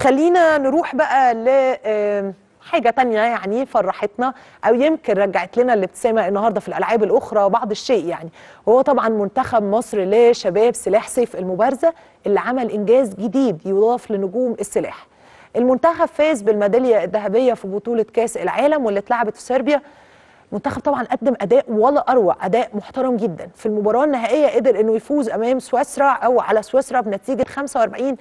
خلينا نروح بقى ل آه، حاجة تانية يعني فرحتنا أو يمكن رجعت لنا الابتسامة النهاردة في الألعاب الأخرى بعض الشيء يعني وهو طبعا منتخب مصر لشباب سلاح سيف المبارزة اللي عمل إنجاز جديد يضاف لنجوم السلاح المنتخب فاز بالميدالية الذهبية في بطولة كأس العالم واللي اتلعبت في صربيا المنتخب طبعا قدم اداء ولا اروع اداء محترم جدا في المباراه النهائيه قدر انه يفوز امام سويسرا او على سويسرا بنتيجه 45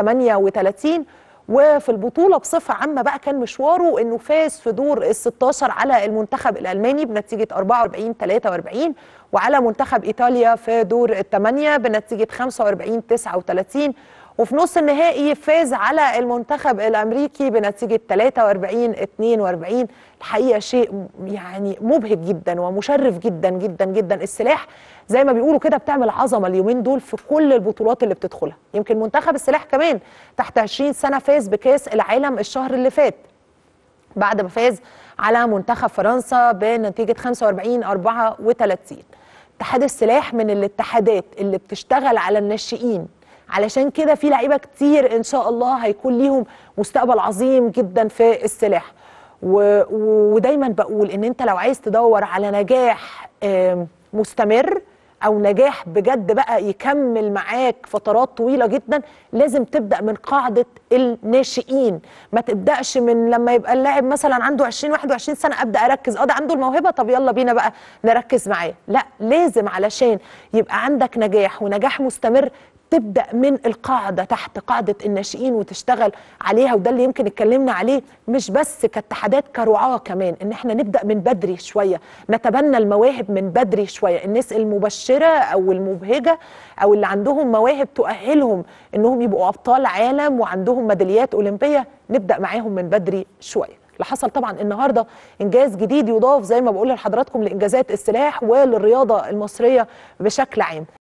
38 وفي البطوله بصفه عامه بقى كان مشواره انه فاز في دور ال 16 على المنتخب الالماني بنتيجه 44 43 وعلى منتخب ايطاليا في دور الثمانيه بنتيجه 45 39 وفي نص النهائي فاز على المنتخب الامريكي بنتيجه 43 42 الحقيقه شيء يعني مبهج جدا ومشرف جدا جدا جدا السلاح زي ما بيقولوا كده بتعمل عظمه اليومين دول في كل البطولات اللي بتدخلها يمكن منتخب السلاح كمان تحت 20 سنه فاز بكاس العالم الشهر اللي فات بعد ما فاز على منتخب فرنسا بنتيجه 45 34 اتحاد السلاح من الاتحادات اللي بتشتغل على الناشئين علشان كده في لعيبه كتير ان شاء الله هيكون ليهم مستقبل عظيم جدا في السلاح و... ودايما بقول ان انت لو عايز تدور على نجاح آم، مستمر او نجاح بجد بقى يكمل معاك فترات طويله جدا لازم تبدا من قاعده الناشئين ما تبداش من لما يبقى اللاعب مثلا عنده 20 21 سنه ابدا اركز اه ده عنده الموهبه طب يلا بينا بقى نركز معاه لا لازم علشان يبقى عندك نجاح ونجاح مستمر تبدا من القاعده تحت قاعده الناشئين وتشتغل عليها وده اللي يمكن اتكلمنا عليه مش بس كاتحادات كرعاه كمان ان احنا نبدا من بدري شويه نتبنى المواهب من بدري شويه الناس المبشره او المبهجه او اللي عندهم مواهب تؤهلهم انهم يبقوا ابطال عالم وعندهم ميداليات اولمبيه نبدا معاهم من بدري شويه اللي حصل طبعا النهارده انجاز جديد يضاف زي ما بقول لحضراتكم لانجازات السلاح وللرياضه المصريه بشكل عام